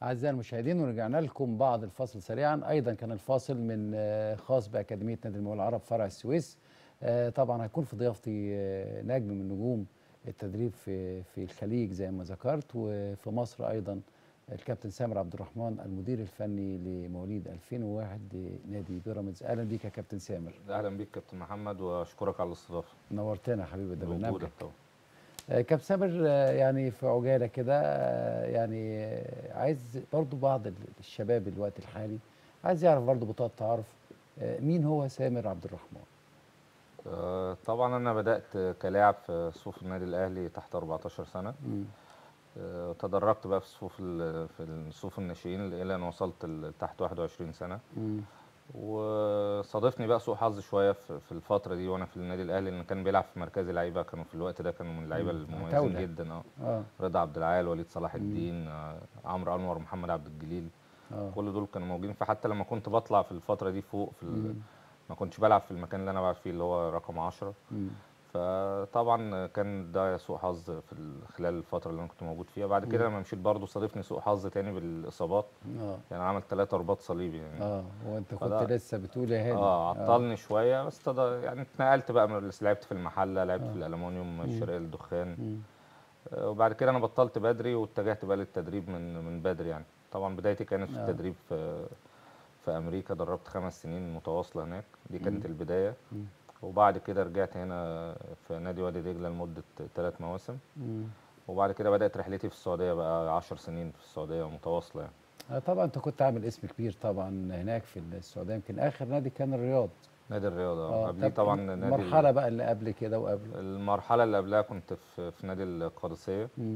أعزائي المشاهدين ورجعنا لكم بعد الفصل سريعا أيضا كان الفاصل من آه، خاص بأكاديمية نادي المقاولين العرب فرع السويس آه، طبعا هيكون في ضيافتي آه، نجم من نجوم التدريب في في الخليج زي ما ذكرت وفي مصر أيضا الكابتن سامر عبد الرحمن المدير الفني لمواليد 2001 لنادي بيراميدز أهلا بيك يا كابتن سامر اهلا بيك كابتن محمد واشكرك على الاستضافه نورتنا يا حبيبي ده برنامجك موجودة طبعا آه، كابتن سامر آه، يعني في عجاله كده آه، يعني آه، عايز برضو بعض ال- الشباب الوقت الحالي عايز يعرف برضو بطاقه تعرف آه، مين هو سامر عبد الرحمن آه، طبعا انا بدات كلاعب في صفوف النادي الاهلي تحت 14 سنه مم. آه، تدرجت بقى في صفوف ال- في صفوف الناشئين الى ان وصلت ل- تحت 21 سنه مم. وصادفني بقى سوء حظ شويه في في الفتره دي وانا في النادي الاهلي لان كان بيلعب في مركز لعيبه كانوا في الوقت ده كانوا من اللعيبه مم. المميزين عتاولة. جدا اه اه رضا عبد العال وليد صلاح الدين آه، عمرو انور محمد عبد الجليل اه كل دول كانوا موجودين فحتى لما كنت بطلع في الفتره دي فوق في ال... مم. ما كنتش بلعب في المكان اللي انا بلعب فيه اللي هو رقم 10 مم. فطبعا كان ده سوء حظ في ال- خلال الفتره اللي انا كنت موجود فيها بعد كده لما مشيت برضه صادفني سوء حظ تاني بالاصابات اه يعني عمل ثلاثة رباط صليبي يعني اه وانت كنت فده- لسه بتقول يا هادي اه عطلني شويه بس تد... يعني اتنقلت بقى من لعبت في المحله لعبت آه. في الالومنيوم الشرقيه للدخان مم. آه، وبعد كده انا بطلت بدري واتجهت بقى للتدريب من من بدري يعني طبعا بدايتي كانت في آه. التدريب في في امريكا دربت خمس سنين متواصله هناك دي كانت مم. البدايه مم. وبعد كده رجعت هنا في نادي وادي دجله لمده ثلاث مواسم مم. وبعد كده بدات رحلتي في السعوديه بقى 10 سنين في السعوديه متواصله يعني آه طبعا انت كنت عامل اسم كبير طبعا هناك في السعوديه يمكن اخر نادي كان الرياض نادي الرياضه آه. قبليه طب طبعا نادي المرحله بقى اللي قبل كده وقبل المرحله اللي قبلها كنت في, في نادي القادسيه مم.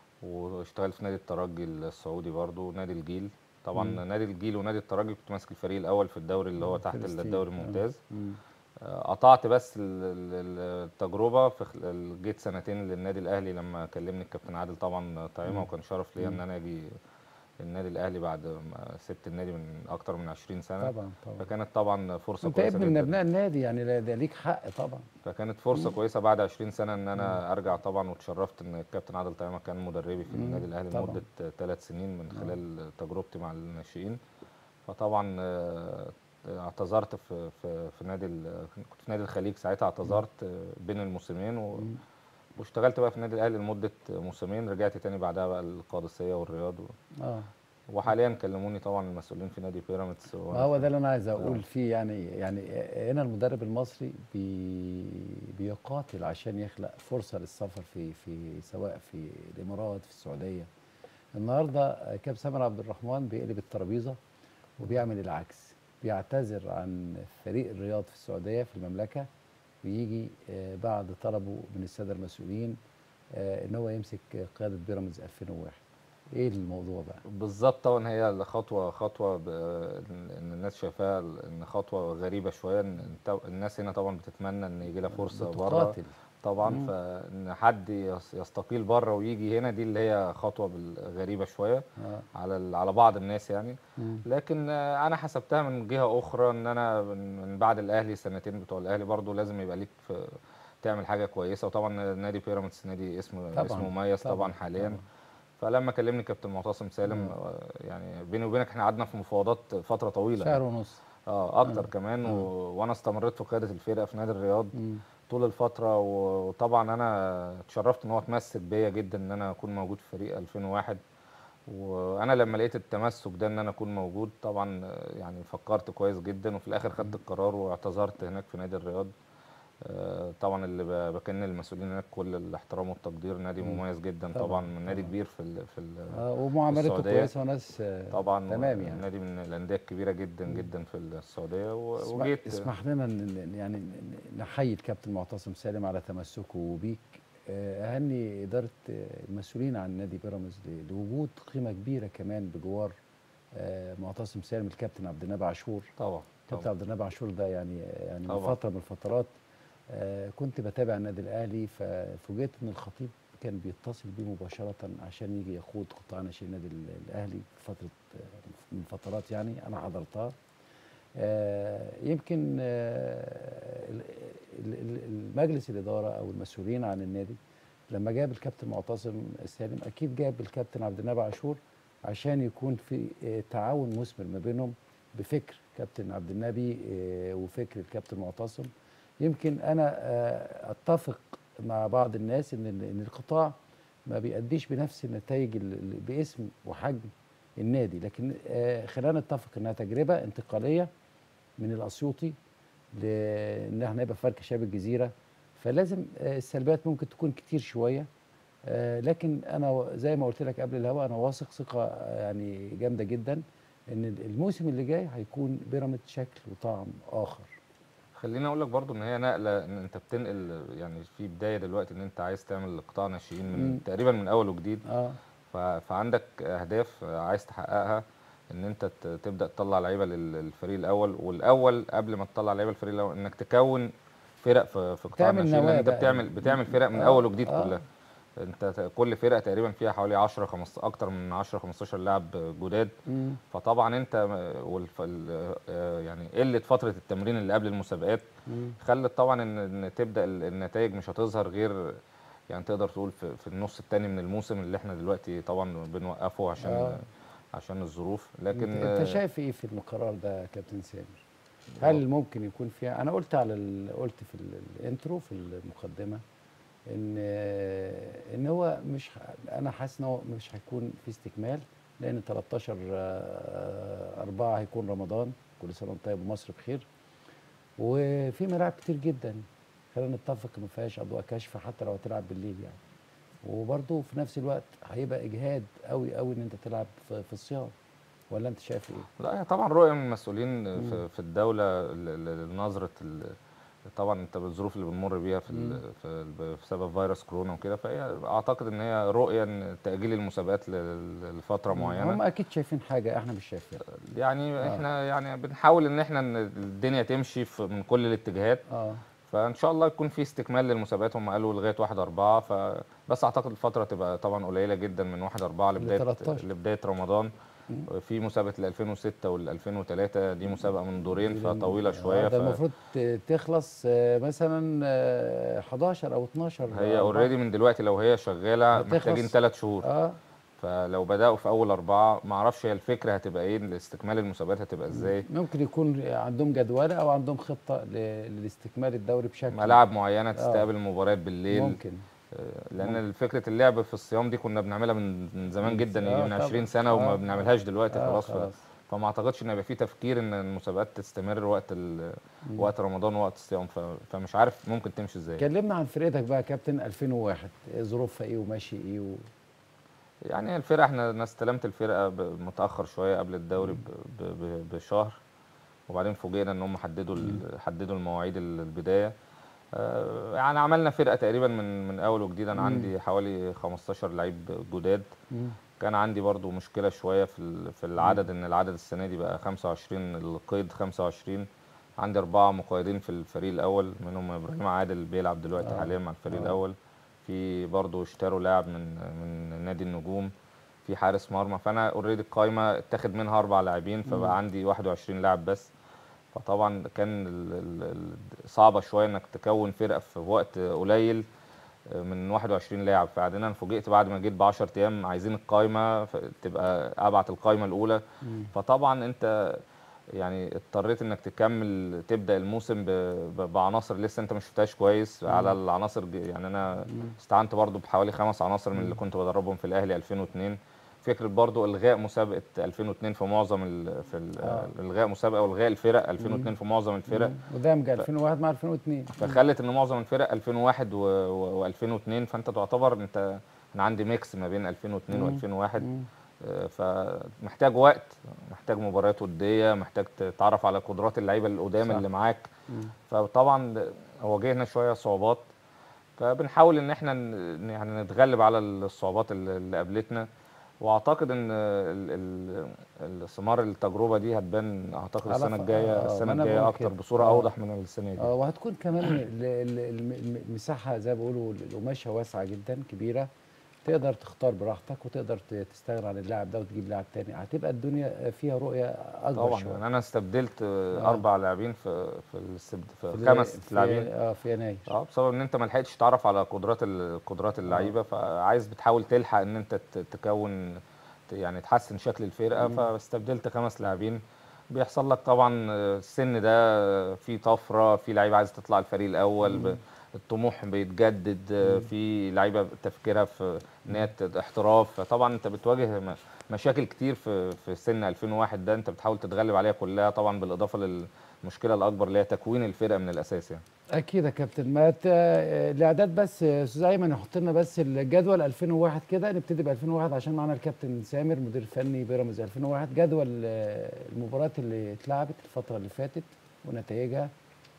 واشتغلت في نادي الترجي السعودي برضو نادي الجيل طبعا مم. نادي الجيل ونادي الترجي كنت ماسك الفريق الاول في الدوري اللي هو تحت فلسطين. الدوري آه. الممتاز مم. آه، قطعت بس ال- ال- التجربه في خل- جيت سنتين للنادي الاهلي لما كلمني الكابتن عادل طبعا طعيمه مم. وكان شرف ليا ان مم. انا اجي النادي الاهلي بعد ما سبت النادي من اكتر من 20 سنه طبعا طبعا فكانت طبعا فرصه انت كويسه ابن من جدا ابناء النادي يعني لا- ده ليك حق طبعا فكانت فرصه كويسه بعد 20 سنه ان انا ارجع طبعا واتشرفت ان الكابتن عادل طعيمه كان مدربي في مم. النادي الاهلي طبعاً. لمده ثلاث سنين من خلال تجربتي مع الناشئين فطبعا آه، اعتذرت في في في نادي ال- كنت في نادي الخليج ساعتها اعتذرت آه، بين الموسمين و- مم. واشتغلت بقى في النادي الاهلي لمده موسمين رجعت تاني بعدها بقى القادسيه والرياض و- اه وحاليا كلموني طبعا المسؤولين في نادي بيراميدز ما وأنا هو في- ده اللي انا عايز آه. اقول فيه يعني يعني هنا المدرب المصري بي بيقاتل عشان يخلق فرصه للسفر في في سواء في الامارات في السعوديه النهارده كاب سامر عبد الرحمن بيقلب الترابيزه وبيعمل العكس بيعتذر عن فريق الرياض في السعوديه في المملكه ويجي آه، بعد طلبه من الساده المسؤولين آه، ان هو يمسك قياده بيراميدز 2001 ايه الموضوع بقى؟ بالظبط طبعا هي خطوه خطوه ب- ان إن الناس شايفاها ان خطوه غريبه شويه ان إنت- الناس هنا طبعا بتتمنى ان يجي لها فرصه بره بتقاتل طبعا مم. فان حد يس- يستقيل بره ويجي هنا دي اللي هي خطوه بال- غريبه شويه اه على ال- على بعض الناس يعني مم. لكن آه، انا حسبتها من جهه اخرى ان انا من من بعد الاهلي سنتين بتوع الاهلي برضو لازم يبقى ليك في تعمل حاجه كويسه وطبعا نادي بيراميدز نادي اسم طبعاً، اسمه مميز طبعا, طبعاً، حاليا طبعاً. فلما كلمني كابتن معتصم سالم مم. آه، يعني بيني وبينك احنا قعدنا في مفاوضات فتره طويله شهر ونص اه اكتر آه. كمان و... آه. وانا استمريت في قياده الفرقه في نادي الرياض مم. طول الفتره و- وطبعا انا اتشرفت ان هو اتمسك بيا جدا ان انا اكون موجود في فريق 2001 وانا لما لقيت التمسك ده ان انا اكون موجود طبعا آه، يعني فكرت كويس جدا وفي الاخر خدت القرار واعتذرت هناك في نادي الرياض آه، طبعا اللي ب- بكن المسؤولين هناك كل الاحترام والتقدير نادي مم. مميز جدا طبعاً، طبعا من نادي طبعاً. كبير في ال في ال اه ومعاملته السعودية. كويسه وناس آه، طبعا تمام يعني نادي من الانديه الكبيره جدا جدا في السعوديه و- اسمح, وجيت اسمح لنا ن- ن- يعني ن- نحيي الكابتن معتصم سالم على تمسكه بيك آه، اهني اداره آه، المسؤولين عن نادي بيراميدز ل- لوجود قيمه كبيره كمان بجوار آه، معتصم سالم الكابتن عبد النبي عاشور طبعا كابتن طبعا عبد النبي عاشور ده يعني يعني من طبعاً. فتره من الفترات آه، كنت بتابع النادي الاهلي ففوجئت ان الخطيب كان بيتصل بيه مباشره عشان يجي يقود قطاع ناشئين النادي ال- الاهلي في فتره آه، من فترات يعني انا حضرتها آه، يمكن آه، ال- ال- ال- المجلس الاداره او المسؤولين عن النادي لما جاب الكابتن معتصم سالم اكيد جاب الكابتن عبد النبي عاشور عشان يكون في آه، تعاون مثمر ما بينهم بفكر كابتن عبد النبي آه، وفكر الكابتن معتصم يمكن انا آه، اتفق مع بعض الناس ان ان القطاع ما بيأديش بنفس النتائج ال- ال- باسم وحجم النادي لكن آه، خلينا نتفق انها تجربه انتقاليه من الاسيوطي لان احنا نبقى فرق شباب الجزيره فلازم آه، السلبيات ممكن تكون كتير شويه آه، لكن انا و- زي ما قلت لك قبل الهوا انا واثق ثقه آه، يعني جامده جدا ان الموسم اللي جاي هيكون بيراميدز شكل وطعم اخر خليني اقول لك برضو ان هي نقله ان انت بتنقل يعني في بدايه دلوقتي ان انت عايز تعمل قطاع ناشئين من مم. تقريبا من اول وجديد اه ف- فعندك اهداف عايز تحققها ان انت ت- تبدا تطلع لعيبه لل- للفريق الاول والاول قبل ما تطلع لعيبه الفريق الاول انك تكون فرق في في قطاع تعمل الناشئين لان نواة انت بقى. بتعمل بتعمل فرق من آه، اول وجديد آه. كلها انت ت- كل فرقه تقريبا فيها حوالي 10 15 اكتر من 10 15 لاعب جداد مم. فطبعا انت م- والف... ال- آه، يعني قله فتره التمرين اللي قبل المسابقات مم. خلت طبعا ان ان تبدا ال- النتائج مش هتظهر غير يعني تقدر تقول في, في النص الثاني من الموسم اللي احنا دلوقتي طبعا بنوقفه عشان آه. آه. عشان الظروف لكن انت, انت شايف ايه في القرار ده يا كابتن سامر؟ هل ممكن يكون فيها انا قلت على ال... قلت في ال- الانترو في المقدمه ان ان هو مش ه- انا حاسس ان هو مش هيكون في استكمال لان 13 آه، 4 هيكون رمضان كل سنه وانت طيب ومصر بخير وفي ملاعب كتير جدا خلينا نتفق ما فيهاش اضواء كشف حتى لو هتلعب بالليل يعني وبرضه في نفس الوقت هيبقى اجهاد قوي قوي ان انت تلعب في, في الصيام ولا انت شايف ايه؟ لا هي طبعا رؤيه من المسؤولين مم. في, في الدوله ل- ل- لنظره ال- طبعا انت بالظروف اللي بنمر بيها في مم. ال- في ال- بسبب فيروس كورونا وكده فهي اعتقد ان هي رؤيه ان تاجيل المسابقات ل- لفتره معينه هم اكيد شايفين حاجه احنا مش شايفينها يعني آه. احنا يعني بنحاول ان احنا ان الدنيا تمشي في من كل الاتجاهات اه فان شاء الله يكون في استكمال للمسابقات هم قالوا لغايه 1 4 ف بس اعتقد الفتره تبقى طبعا قليله جدا من 1 4 لبدايه 13. لبدايه رمضان مم. في مسابقه ال 2006 وال 2003 دي مسابقه من دورين دي فطويله آه، شويه ده ف المفروض ت- تخلص آه، مثلا آه، 11 او 12 هي أربعة. اوريدي من دلوقتي لو هي شغاله هتخلص. محتاجين ثلاث شهور اه فلو بداوا في اول اربعه ما اعرفش هي الفكره هتبقى ايه استكمال المسابقات هتبقى ازاي ممكن يكون عندهم جدوله او عندهم خطه ل- لاستكمال الدوري بشكل ملاعب معينه تستقبل المباريات بالليل ممكن آه، لان فكره اللعب في الصيام دي كنا بنعملها من من زمان من- جدا آه يجي من طبعاً. 20 سنه وما آه. بنعملهاش دلوقتي آه خلاص ف... خلاص فما اعتقدش ان يبقى في تفكير ان المسابقات تستمر وقت ال... مم. وقت رمضان ووقت الصيام ف... فمش عارف ممكن تمشي ازاي كلمنا عن فرقتك بقى يا كابتن 2001 ظروفها ايه وماشي ايه و... يعني الفرقه احنا انا استلمت الفرقه ب- متاخر شويه قبل الدوري ب... ب... ب... بشهر وبعدين فوجئنا ان هم حددوا ال... حددوا المواعيد ال- البدايه آه، يعني عملنا فرقه تقريبا من من اول وجديد انا مم. عندي حوالي 15 لعيب جداد مم. كان عندي برضو مشكلة شوية في ال- في العدد ان العدد السنة دي بقى 25 القيد 25 عندي أربعة مقيدين في الفريق الأول منهم إبراهيم عادل بيلعب دلوقتي آه. حاليا مع الفريق آه. الأول في برضو اشتروا لاعب من من نادي النجوم في حارس مرمى فأنا اوريدي القايمة اتاخد منها أربع لاعبين مم. فبقى عندي 21 لاعب بس فطبعا كان ال- ال- ال- صعبة شوية انك تكون فرقة في وقت قليل من 21 لاعب فبعدين انا فوجئت بعد ما جيت ب 10 ايام عايزين القايمه ف- تبقى ابعت القايمه الاولى مم. فطبعا انت يعني اضطريت انك تكمل تبدا الموسم ب- ب- بعناصر لسه انت ما شفتهاش كويس على العناصر ج- يعني انا مم. استعنت برضو بحوالي خمس عناصر من اللي كنت بدربهم في الاهلي 2002 فكره برضو الغاء مسابقه 2002 في معظم ال في ال آه. الغاء مسابقه والغاء الفرق 2002 في معظم الفرق مم. ودمج 2001 مع 2002 فخلت ان معظم الفرق 2001 و2002 فانت تعتبر انت انا عندي ميكس ما بين 2002 مم. و2001 مم. فمحتاج وقت محتاج مباريات وديه محتاج تتعرف على قدرات اللعيبه القدام صح. اللي معاك مم. فطبعا واجهنا شويه صعوبات فبنحاول ان احنا ن- يعني نتغلب على الصعوبات اللي اللي قابلتنا واعتقد ان ال- ال- الثمار التجربه دي هتبان اعتقد على السنه ف- الجايه آه، ما السنه أنا الجايه بقول اكتر كده. بصوره آه. اوضح من السنه دي اه وهتكون كمان ال- ال- الم- الم- المساحه زي ما بيقولوا القماشه واسعه جدا كبيره تقدر تختار براحتك وتقدر ت- تستغنى عن اللاعب ده وتجيب لاعب تاني هتبقى الدنيا فيها رؤيه اكبر طبعا شويه يعني انا استبدلت آه. آه. اربع لاعبين في في الاستبد في في- خمس في- لاعبين اه في يناير اه بسبب ان انت ما لحقتش تعرف على قدرات ال- قدرات اللعيبه فعايز بتحاول تلحق ان انت ت- تكون يعني تحسن شكل الفرقه مم. فاستبدلت خمس لاعبين بيحصل لك طبعا آه، السن ده في طفره في لعيبه عايزه تطلع الفريق الاول ب- الطموح بيتجدد آه، في لعيبه تفكيرها في ان هي ت- احتراف فطبعا انت بتواجه م- مشاكل كتير في في سن 2001 ده انت بتحاول تتغلب عليها كلها طبعا بالاضافه للمشكله الاكبر اللي هي تكوين الفرقه من الاساس يعني اكيد يا كابتن ما ت... الاعداد بس يا استاذ ايمن يحط لنا بس الجدول 2001 كده نبتدي ب 2001 عشان معانا الكابتن سامر مدير فني بيراميدز 2001 جدول آه، المباريات اللي اتلعبت الفتره اللي فاتت ونتائجها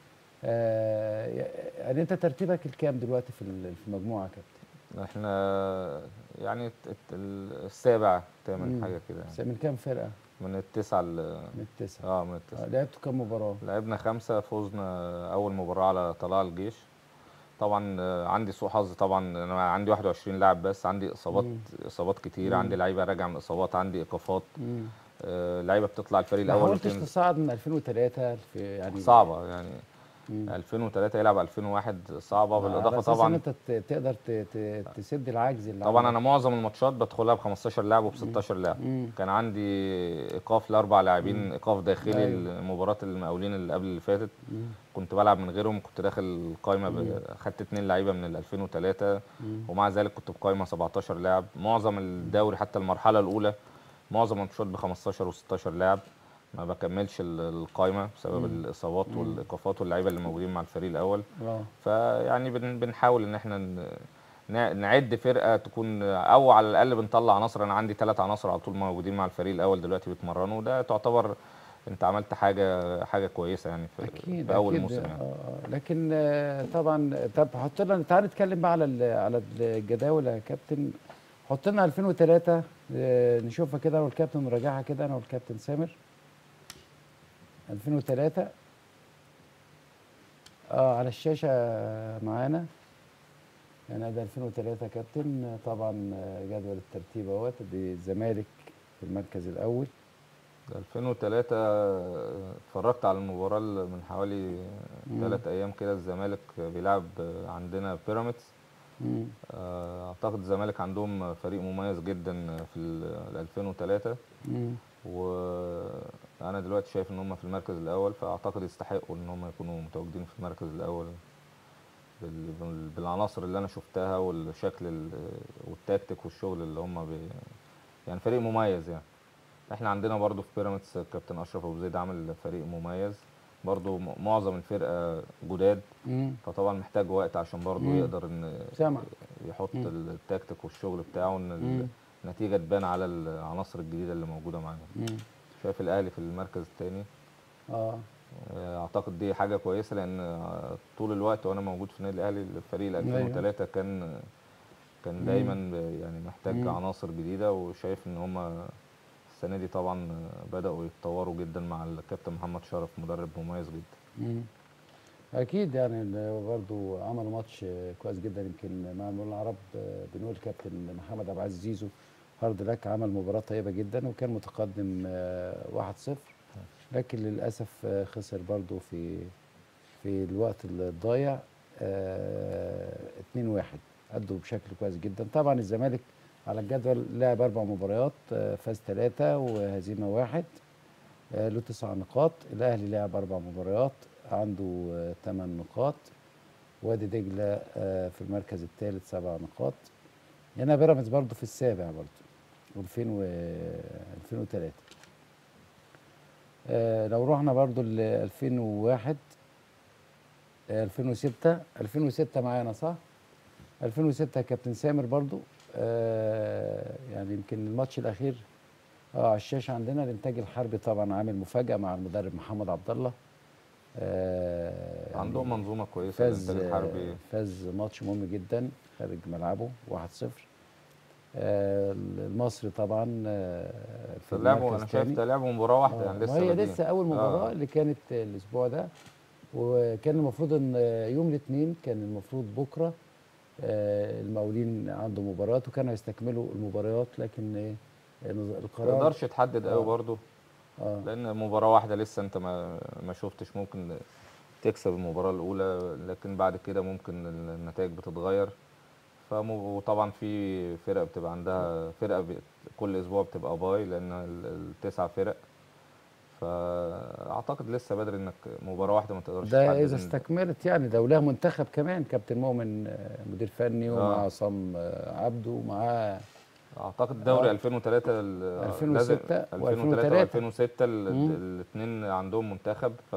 آه، يعني انت ترتيبك الكام دلوقتي في ال- في المجموعه يا كابتن احنا يعني الت- الت- السابع مم. تامن حاجه كده بس يعني من كام فرقه من التسعه ال- من التسعه اه من آه، التسعه لعبتوا كام مباراه لعبنا خمسه فوزنا اول مباراه على طلائع الجيش طبعا آه، عندي سوء حظ طبعا انا عندي 21 لاعب بس عندي اصابات مم. اصابات كتير مم. عندي لعيبه راجعه من اصابات عندي ايقافات مم. آه، لعيبه بتطلع الفريق ما الاول حاولتش وتنزل. تصعد من 2003 في يعني صعبه يعني مم. 2003 يلعب 2001 صعبه على بالاضافه أساس إن طبعا انت ت- تقدر ت- ت- تسد العجز اللي طبعا عندك. انا معظم الماتشات بدخلها ب 15 لاعب وب 16 لاعب مم. كان عندي ايقاف لاربع لاعبين ايقاف داخلي أيوة. المباراه المقاولين اللي قبل اللي فاتت مم. كنت بلعب من غيرهم كنت داخل القايمه ب... خدت اتنين لعيبه من ال 2003 مم. ومع ذلك كنت بقايمه 17 لاعب معظم الدوري حتى المرحله الاولى معظم الماتشات ب 15 و16 لاعب ما بكملش ال- القايمه بسبب الاصابات والايقافات واللعيبه اللي موجودين مع الفريق الاول اه فيعني بن بنحاول ان احنا ن- ن- نعد فرقه تكون او على الاقل بنطلع عناصر انا عندي ثلاث عناصر على طول موجودين مع الفريق الاول دلوقتي بيتمرنوا وده تعتبر انت عملت حاجه حاجه كويسه يعني في, اكيد في اول أكيد. موسم يعني. آه، آه. لكن آه، طبعا طب حط لنا تعال نتكلم بقى على ال- على الجداول يا كابتن حط لنا 2003 آه، نشوفها كده انا والكابتن نراجعها كده انا والكابتن سامر 2003 اه على الشاشه معانا يعني ده 2003 يا كابتن طبعا آه، جدول الترتيب اهوت دي الزمالك في المركز الاول 2003 اتفرجت على المباراه اللي من حوالي مم. ثلاث ايام كده الزمالك بيلعب عندنا بيراميدز مم. آه، اعتقد الزمالك عندهم فريق مميز جدا في ال 2003 مم. وانا دلوقتي شايف ان هم في المركز الاول فاعتقد يستحقوا ان هم يكونوا متواجدين في المركز الاول بال- بال- بالعناصر اللي انا شفتها والشكل ال- والتكتيك والشغل اللي هم بي يعني فريق مميز يعني احنا عندنا برضو في بيراميدز الكابتن اشرف ابو زيد عامل فريق مميز برضو م- معظم الفرقه جداد مم. فطبعا محتاج وقت عشان برضو مم. يقدر ان سامع يحط مم. التكتيك والشغل بتاعه ان مم. النتيجه تبان على العناصر الجديده اللي موجوده معانا مم. شايف الاهلي في المركز الثاني اه اعتقد دي حاجه كويسه لان آه، طول الوقت وانا موجود في النادي الاهلي الفريق ال أيوة. 2003 كان كان دايما ب- يعني محتاج مم. عناصر جديده وشايف ان هم السنه دي طبعا بداوا يتطوروا جدا مع الكابتن محمد شرف مدرب مميز جدا مم. اكيد يعني ال- برضو عملوا ماتش آه، كويس جدا يمكن مع المقاولين العرب آه، بنقول كابتن محمد عبد العزيز زيزو هارد لك عمل مباراه طيبه جدا وكان متقدم آه، 1-0 لكن للاسف آه، خسر برضو في في الوقت الضايع آه، 2-1 ادوا بشكل كويس جدا طبعا الزمالك على الجدول لعب اربع مباريات آه، فاز ثلاثه وهزيمه واحد آه، له تسع نقاط الاهلي لعب اربع مباريات عنده آه، ثمان نقاط وادي دجله آه، في المركز الثالث سبع نقاط هنا بيراميدز برضه في السابع برضه 2000 و 2003 آه، لو رحنا برضه ل 2001 آه، 2006 2006 معانا صح 2006 يا كابتن سامر برضه آه، يعني يمكن الماتش الاخير اه على الشاشه عندنا الانتاج الحربي طبعا عامل مفاجاه مع المدرب محمد عبد الله آه يعني عندهم منظومه كويسه فاز الانتاج الحربي فاز ماتش مهم جدا خارج ملعبه 1-0 آه المصري طبعا آه في لعبوا المركز انا شايف تاني. ده لعبوا مباراه واحده آه، يعني لسه وهي بادئين. لسه اول مباراه آه. اللي كانت الاسبوع ده وكان المفروض ان يوم الاثنين كان المفروض بكره آه، المقاولين عنده مباريات وكانوا يستكملوا المباريات لكن آه، ما القرار تقدرش تحدد قوي آه. برضه اه لان مباراه واحده لسه انت ما ما شفتش ممكن تكسب المباراه الاولى لكن بعد كده ممكن النتائج بتتغير فم- وطبعا في فرق بتبقى عندها فرقه ب- كل اسبوع بتبقى باي لان ال- التسع فرق فاعتقد لسه بدري انك مباراه واحده ما تقدرش ده تحدد اذا إن- استكملت يعني ده ولها منتخب كمان كابتن مؤمن آه، مدير فني ومع آه. عصام آه، عبده ومعاه اعتقد دوري آه. 2003 ال- 2006 2003 و2003. و2006 مم. الاثنين عندهم منتخب ف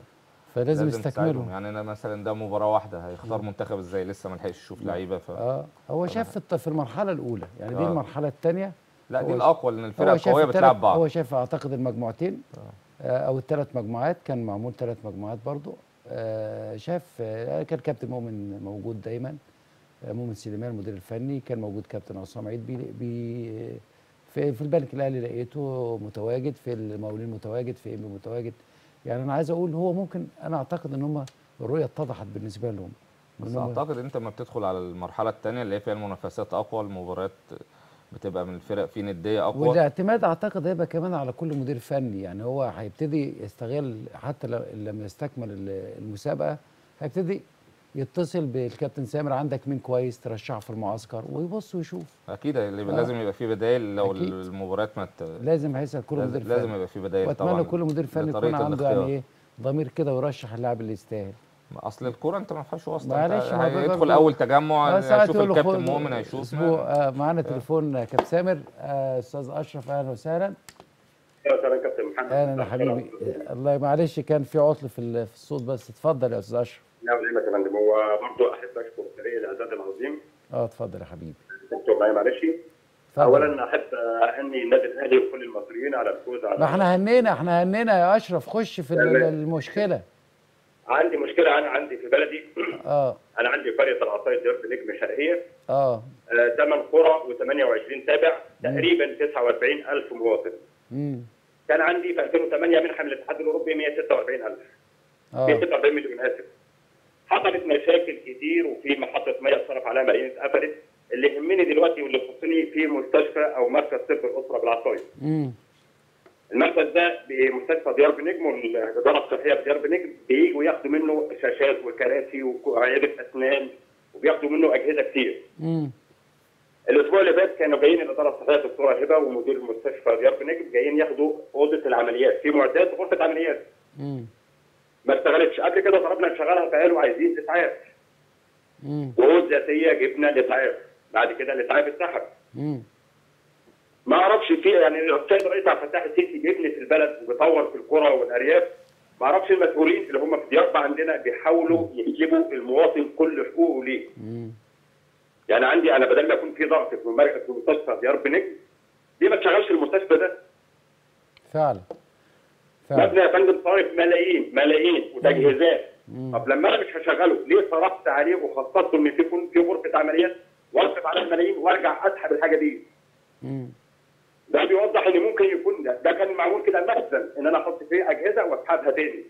فلازم تساعدهم. يستكملوا يعني انا مثلا ده مباراه واحده هيختار منتخب ازاي لسه ما لحقش يشوف لعيبه ف اه هو شاف في الط- في المرحله الاولى يعني دي آه. المرحله الثانيه لا دي هو- الاقوى لان الفرق هو شاف القويه التلات- بتلعب بعض هو شاف اعتقد المجموعتين آه، او الثلاث مجموعات كان معمول ثلاث مجموعات برضو آه، شاف آه، كان كابتن مؤمن موجود دايما آه، مؤمن سليمان المدير الفني كان موجود كابتن عصام عيد بي بي في في البنك الاهلي لقيته متواجد في المقاولين متواجد في ام متواجد يعني انا عايز اقول هو ممكن انا اعتقد ان هم الرؤيه اتضحت بالنسبه لهم بس إن هم- اعتقد انت لما بتدخل على المرحله الثانيه اللي هي فيها المنافسات اقوى المباريات بتبقى من الفرق في نديه اقوى والاعتماد اعتقد هيبقى كمان على كل مدير فني يعني هو هيبتدي يستغل حتى لو- لما يستكمل ال- المسابقه هيبتدي يتصل بالكابتن سامر عندك مين كويس ترشحه في المعسكر ويبص ويشوف اكيد اللي آه. لازم يبقى في بدائل لو أكيد. المباريات ما ت... لازم هيسال كل لازم, مدير لازم فني يبقى في بدائل طبعا واتمنى كل مدير فني يكون لطريقة عنده الاختيار. يعني ايه ضمير كده ويرشح اللاعب اللي يستاهل اصل الكوره انت ما فيهاش واسطه معلش، انت ما ده هيدخل برضه- اول تجمع آه، ساعات هيشوف يقول له الكابتن خد مؤمن هيشوف اسبوع آه معانا تليفون آه، كابتن سامر آه، استاذ اشرف اهلا وسهلا اهلا وسهلا كابتن محمد اهلا يا حبيبي آه، الله معلش كان في عطل في ال- في الصوت بس اتفضل يا استاذ اشرف لا ولا يا فندم هو برضه احب اشكر فريق الاعداد العظيم اه اتفضل يا حبيبي دكتور معي معلش اتفضل. اولا احب اهني النادي الاهلي وكل المصريين على الفوز على ما احنا هنينا احنا هنينا يا اشرف خش في ال- تمام. المشكله عندي مشكله انا عندي في بلدي اه انا عندي قريه العصايه درب نجم شرقيه اه ثمان قرى و28 تابع تقريبا 49000 مواطن امم كان عندي في 2008 منحه من الاتحاد الاوروبي 146000 اه 146 مليون اسف حصلت مشاكل كتير وفي محطه ميه اتصرف عليها ملايين اتقفلت اللي يهمني دلوقتي واللي يخصني في مستشفى او مركز طب الاسره بالعصايه امم المركز ده بمستشفى ديار بنجم والاداره الصحيه في ديار بنجم بييجوا ياخدوا منه شاشات وكراسي وعياده اسنان وبياخدوا منه اجهزه كتير امم الاسبوع اللي فات كانوا جايين الاداره الصحيه الدكتوره هبه ومدير مستشفى ديار بنجم جايين ياخدوا اوضه العمليات في معدات غرفه عمليات امم ما اشتغلتش قبل كده طلبنا نشغلها فقالوا عايزين اسعاف امم وعود ذاتيه جبنا الاسعاف بعد كده الاسعاف اتسحب امم ما اعرفش في يعني السيد الرئيس عبد الفتاح السيسي بيبني في البلد وبيطور في القرى والارياف ما اعرفش المسؤولين اللي هم في ديار عندنا بيحاولوا يجيبوا المواطن كل حقوقه ليه امم يعني عندي انا بدل ما يكون في ضغط في مركز في مستشفى ديار بنجم ليه ما تشغلش المستشفى ده؟ فعلا مبنى فعلا يا فندم صارف ملايين ملايين وتجهيزات مم. طب لما انا مش هشغله ليه صرفت عليه وخصصته ان في يكون في غرفه عمليات واصرف عليه ملايين وارجع اسحب الحاجه دي امم ده بيوضح ان ممكن يكون ده, ده كان معمول كده مخزن ان انا احط فيه اجهزه واسحبها تاني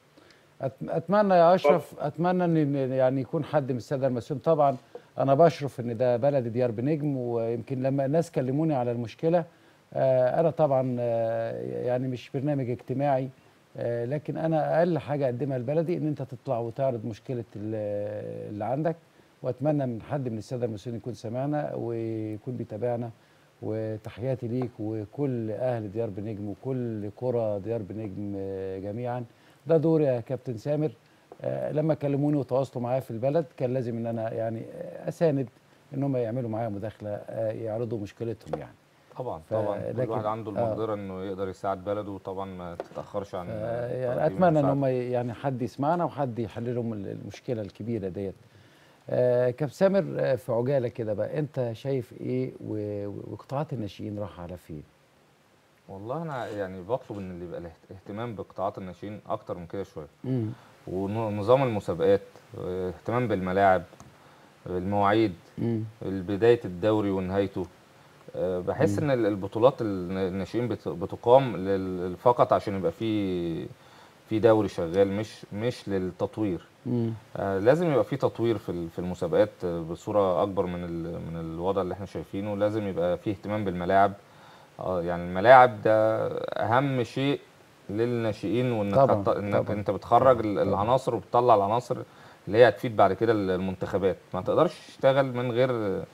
أت- اتمنى يا اشرف اتمنى ان إن يعني يكون حد من الساده المسؤولين طبعا انا بشرف ان ده بلد ديار بنجم ويمكن لما الناس كلموني على المشكله آه، انا طبعا آه، يعني مش برنامج اجتماعي آه، لكن انا اقل حاجه اقدمها لبلدي ان انت تطلع وتعرض مشكله ال- اللي عندك واتمنى من حد من الساده المسؤولين يكون سمعنا ويكون بيتابعنا وتحياتي ليك وكل اهل ديار بنجم وكل قرى ديار بنجم آه، جميعا ده دور يا كابتن سامر آه، لما كلموني وتواصلوا معايا في البلد كان لازم ان انا يعني آه، اساند ان هم يعملوا معايا مداخله آه، يعرضوا مشكلتهم يعني طبعا ف- طبعا كل لكن- واحد عنده آه. المقدره انه يقدر يساعد بلده وطبعا ما تتاخرش عن آه، يعني تقديم اتمنى ان المساعدة. هم يعني حد يسمعنا وحد يحل لهم المشكله الكبيره ديت آه، كابتن سامر آه، في عجاله كده بقى انت شايف ايه و- و- وقطاعات الناشئين راح على فين والله انا يعني بطلب ان اللي يبقى الاهت- اهتمام بقطاعات الناشئين اكتر من كده شويه امم ونظام المسابقات آه، اهتمام بالملاعب المواعيد امم بدايه الدوري ونهايته آه، بحس ان ال- البطولات الن- الناشئين بت- بتقام لل- فقط عشان يبقى في في دوري شغال مش مش للتطوير امم آه، لازم يبقى في تطوير في ال- في المسابقات آه، بصوره اكبر من ال- من الوضع اللي احنا شايفينه لازم يبقى في اهتمام بالملاعب اه يعني الملاعب ده اهم شيء للناشئين وانك طبعاً، هت- انك طبعاً. انت بتخرج ال- العناصر وبتطلع العناصر اللي هي هتفيد بعد كده ال- المنتخبات ما تقدرش تشتغل من غير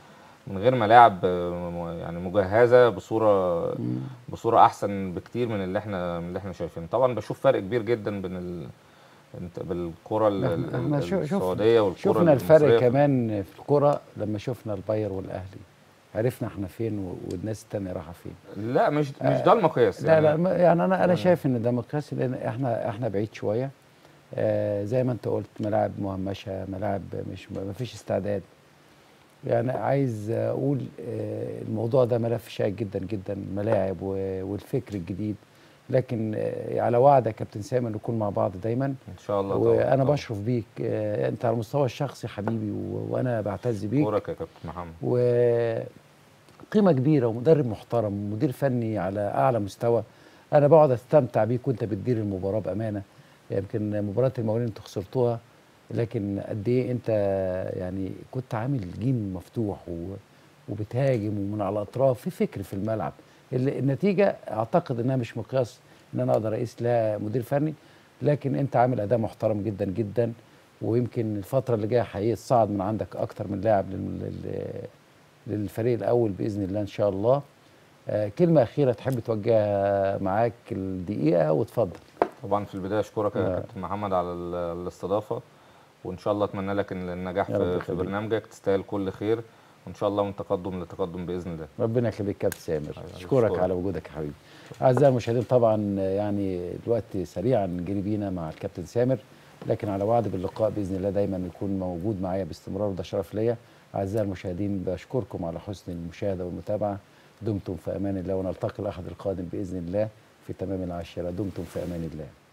من غير ملاعب آه، م- يعني مجهزه بصوره بصوره احسن بكتير من اللي احنا من اللي احنا شايفينه طبعا بشوف فرق كبير جدا بين ال... انت بالكره ال- ال- احنا احنا شو- شوف السعوديه والكره شفنا الفرق المصرية. كمان في الكرة لما شفنا الباير والاهلي عرفنا احنا فين و- والناس التانية رايحة فين لا مش مش ده المقياس لا لا يعني ما- يعني انا انا ولا- شايف ان ده مقياس لان احنا احنا بعيد شويه آه زي ما انت قلت ملاعب مهمشه ملاعب مش ما فيش استعداد يعني عايز اقول آه الموضوع ده ملف شائك جدا جدا الملاعب و- والفكر الجديد لكن آه على وعد يا كابتن سامي نكون مع بعض دايما ان شاء الله طبعاً، وانا طبعاً. بشرف بيك آه انت على المستوى الشخصي حبيبي و- وانا بعتز بيك كورك يا كابتن محمد وقيمه كبيره ومدرب محترم ومدير فني على اعلى مستوى انا بقعد استمتع بيك وانت بتدير المباراه بامانه يمكن مباراه المقاولين انتوا خسرتوها لكن قد ايه انت يعني كنت عامل جيم مفتوح و- وبتهاجم ومن على الاطراف في فكر في الملعب ال- النتيجه اعتقد انها مش مقياس ان انا اقدر اقيس لها مدير فني لكن انت عامل اداء محترم جدا جدا ويمكن الفتره اللي جايه هيتصعد من عندك اكتر من لاعب لل- لل- للفريق الاول باذن الله ان شاء الله آه كلمه اخيره تحب توجهها معاك الدقيقه وتفضل طبعا في البدايه اشكرك آه. يا كابتن محمد على ال- الاستضافه وان شاء الله اتمنى لك إن النجاح يا رب في, في يخليك. برنامجك تستاهل كل خير وان شاء الله من تقدم لتقدم باذن الله ربنا يخليك كابتن سامر أيوة، اشكرك أشكرك. على وجودك يا حبيبي اعزائي المشاهدين طبعا آه، يعني الوقت سريعا جري بينا مع الكابتن سامر لكن على وعد باللقاء باذن الله دايما يكون موجود معايا باستمرار وده شرف ليا اعزائي المشاهدين بشكركم على حسن المشاهده والمتابعه دمتم في امان الله ونلتقي الاحد القادم باذن الله في تمام العاشره دمتم في امان الله